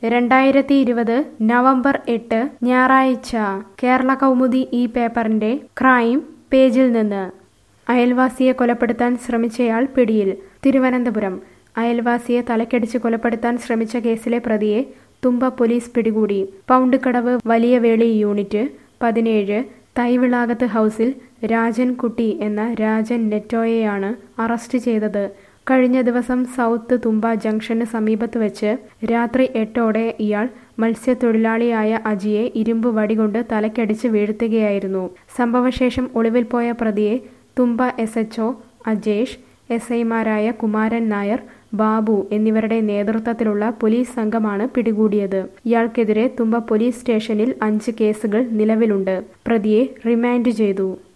രണ്ടായിരത്തി ഇരുപത് നവംബർ എട്ട് ഞായറാഴ്ച കേരള കൗമുദി ഈ പേപ്പറിന്റെ ക്രൈം പേജിൽ നിന്ന് അയൽവാസിയെ കൊലപ്പെടുത്താൻ ശ്രമിച്ചയാൾ പിടിയിൽ തിരുവനന്തപുരം അയൽവാസിയെ തലക്കടിച്ച് കൊലപ്പെടുത്താൻ ശ്രമിച്ച കേസിലെ പ്രതിയെ തുമ്പ പോലീസ് പിടികൂടി പൗണ്ടുകടവ് വലിയ വേളി യൂണിറ്റ് പതിനേഴ് തൈവിളാകത്ത് ഹൗസിൽ രാജൻ കുട്ടി എന്ന രാജൻ നെറ്റോയെയാണ് അറസ്റ്റ് ചെയ്തത് കഴിഞ്ഞ ദിവസം സൗത്ത് തുമ്പ ജംഗ്ഷന് സമീപത്ത് വെച്ച് രാത്രി എട്ടോടെ ഇയാൾ മത്സ്യത്തൊഴിലാളിയായ അജിയെ ഇരുമ്പ് വടികൊണ്ട് തലക്കടിച്ച് വീഴ്ത്തുകയായിരുന്നു സംഭവശേഷം ഒളിവിൽ പോയ പ്രതിയെ Thumba S H Ajesh S ഐമാരായ കുമാരൻ നായർ ബാബു എന്നിവരുടെ നേതൃത്വത്തിലുള്ള പോലീസ് സംഘമാണ് പിടികൂടിയത് ഇയാൾക്കെതിരെ തുമ്പ പോലീസ് സ്റ്റേഷനിൽ അഞ്ച് കേസുകൾ നിലവിലുണ്ട് പ്രതിയെ റിമാൻഡ് ചെയ്തു